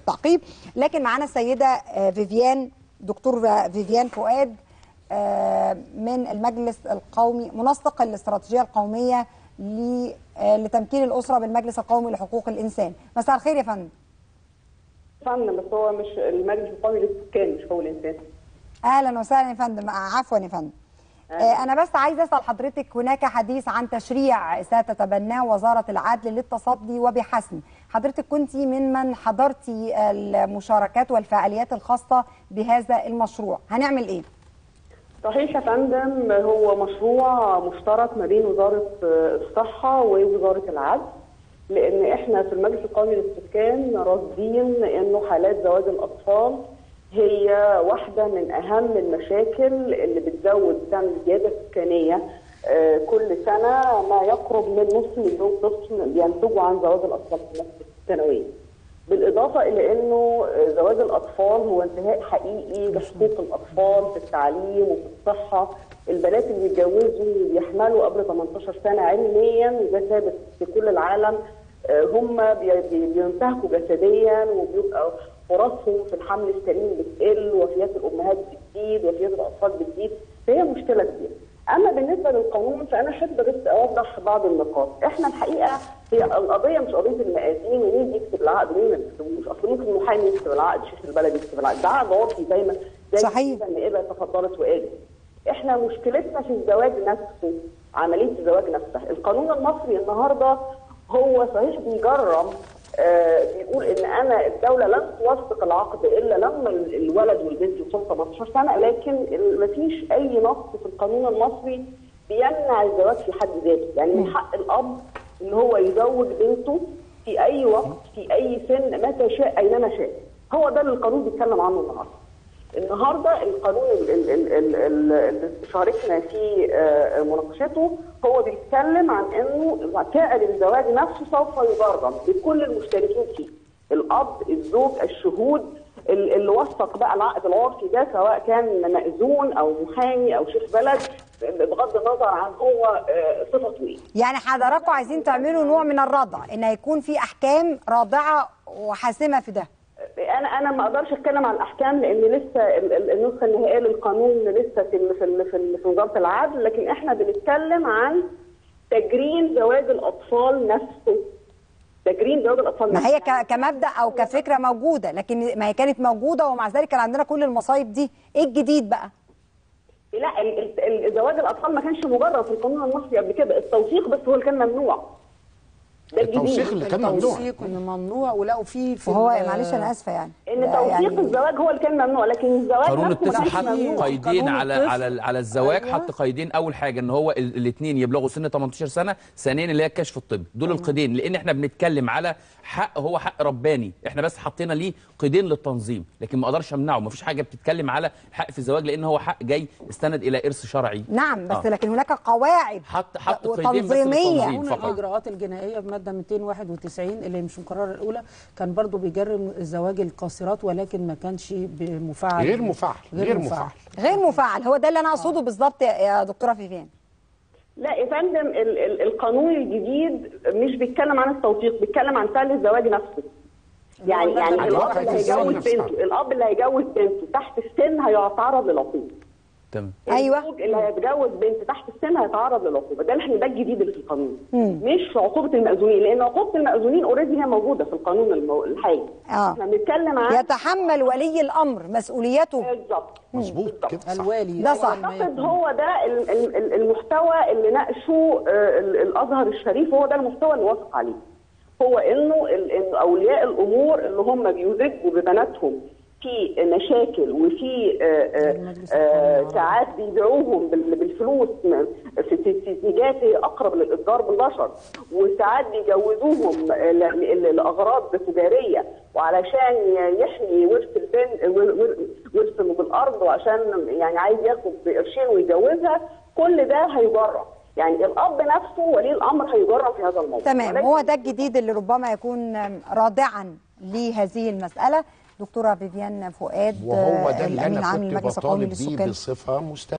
التعقيب لكن معانا السيده آه، فيفيان دكتور فيفيان فؤاد آه، من المجلس القومي منسق الاستراتيجيه القوميه ل- آه، لتمكين الاسره بالمجلس القومي لحقوق الانسان مساء الخير يا فندم فن بس هو مش المجلس القومي للسكان مش هو الانسان اهلا وسهلا يا فندم آه، عفوا يا فندم آه، انا بس عايزه اسال حضرتك هناك حديث عن تشريع ستتبناه وزاره العدل للتصدي وبحسم حضرتك كنت ممن حضرتي المشاركات والفعاليات الخاصه بهذا المشروع هنعمل ايه صحيح يا فندم هو مشروع مشترك ما بين وزاره الصحه ووزاره العدل لان احنا في المجلس القومي للسكان راصدين انه حالات زواج الاطفال هي واحده من اهم المشاكل اللي بتزود بتعمل زياده سكانيه آه، كل سنه ما يقرب من نص مليون طفل بينتجوا عن زواج الاطفال في مصر السنويه. بالاضافه الى انه زواج الاطفال هو انتهاء حقيقي لحقوق الاطفال في التعليم وفي الصحه البنات اللي بيتجوزوا ويحملوا قبل 18 سنه علميا وده ثابت في كل العالم آه، هم بي- بي- بينتهكوا جسديا وبيبقى فرصهم في الحمل السليم بتقل وفيات الامهات بتزيد وفيات الاطفال بتزيد فهي مشكله كبيره. اما بالنسبه للقانون فانا احب بس اوضح بعض النقاط، احنا الحقيقه هي القضيه مش قضيه المقاسين ومين يكتب العقد ومين ما يكتبوش، اصل ممكن المحامي يكتب العقد شيخ البلد يكتب العقد، ده عقد عرفي زي ما زي صحيح. ما النائبه تفضلت وقالت. احنا مشكلتنا في الزواج نفسه عمليه الزواج نفسها، القانون المصري النهارده هو صحيح بيجرم آه بيقول ان انا الدوله لن توثق العقد الا لما ال- الولد والبنت يوصلوا 18 سنه لكن ال- مفيش اي نص في القانون المصري بيمنع الزواج في حد ذاته، يعني من حق الاب ان هو يزوج بنته في اي وقت في اي سن متى شاء اينما شاء. هو ده اللي القانون بيتكلم عنه النهارده. النهارده القانون ال- ال- ال- ال- ال- اللي شاركنا في آه، مناقشته هو بيتكلم عن انه فعل الزواج نفسه سوف يجرم لكل المشتركين فيه الاب الزوج الشهود ال- اللي وثق بقى العقد العرفي ده سواء كان مأذون او محامي او شيخ بلد بغض النظر عن هو آه، صفته ايه يعني حضراتكم عايزين تعملوا نوع من الردع ان هيكون في احكام رادعه وحاسمه في ده انا انا ما اقدرش اتكلم عن الاحكام لان لسه ال- ال- النسخه النهائيه للقانون لسه في ال- في ال- في ال- في وزاره العدل لكن احنا بنتكلم عن تجريم زواج الاطفال نفسه تجريم زواج الاطفال ما نفسه هي ك- كمبدا او كفكره موجوده لكن ما هي كانت موجوده ومع ذلك كان عندنا كل المصايب دي ايه الجديد بقى لا ال- ال- ال- زواج الاطفال ما كانش مجرد في القانون المصري قبل كده التوثيق بس هو اللي كان ممنوع ده الجديد التوثيق اللي كان ممنوع التوثيق انه ممنوع ولقوا فيه في وهو ال- معلش انا اسفه يعني ان ده توثيق يعني الزواج هو اللي كان ممنوع لكن الزواج قانون نفسه ما الطفل كانش حط ممنوع قيدين قانون على الطفل. على على الزواج أيوة. حط قيدين اول حاجه ان هو الاثنين يبلغوا سن 18 سنه ثانيا اللي هي الكشف الطبي دول القيدين لان احنا بنتكلم على حق هو حق رباني احنا بس حطينا ليه قيدين للتنظيم لكن ما اقدرش امنعه ما فيش حاجه بتتكلم على حق في الزواج لان هو حق جاي استند الى ارث شرعي نعم بس آه. لكن هناك قواعد حط حط قيدين بس وتنظيميه للتنظيم قانون فقط الاجراءات الجنائيه بماده 291 اللي مش مكرره الاولى كان برضو بيجرم الزواج القاصرات ولكن ما كانش بمفعل غير مفعل غير مفعل غير مفعل هو ده اللي انا اقصده بالظبط يا- يا دكتوره فيفيان لا يا فندم ال- ال- القانون الجديد مش بيتكلم عن التوثيق بيتكلم عن فعل الزواج نفسه يعني هو يعني ده الاب واقع اللي الزواج هيجوز نفسها. بنته الاب اللي هيجوز بنته تحت السن هيتعرض للعقوبه تمام أيوة. الزوج اللي هيتجوز بنت تحت السن هيتعرض للعقوبه ده احنا ده الجديد اللي في القانون مش عقوبه المأذونين لان عقوبه المأذونين اوريدي هي موجوده في القانون المو... الحالي آه. احنا بنتكلم عن يتحمل ولي الامر مسؤوليته بالظبط مظبوط كده صح. الوالي ده أول صح. ما اعتقد يكون. هو ده ال- ال- ال- المحتوى اللي ناقشه آه، ال- الازهر الشريف هو ده المحتوى اللي وافق عليه هو انه ال- إن اولياء الامور اللي هم بيزجوا ببناتهم في مشاكل وفي آه، آه، المجلس آه، القومي ساعات بيبيعوهم بال- بالفلوس م- في في- في اتجاه اقرب للاتجار بالبشر وساعات بيجوزوهم ل- ل- لاغراض تجاريه وعلشان يحمي ورث البنت ور- ور- ورثه بالارض وعشان يعني عايز ياخد قرشين ويجوزها كل ده هيجرم يعني الاب نفسه ولي الامر هيجرم في هذا الموضوع تمام ولكن هو ده الجديد اللي ربما يكون رادعا لهذه المساله دكتوره فيفيان فؤاد وهو ده اللي الامين انا العام كنت للمجلس القومي بطالب بيه للسكان بصفه مستمره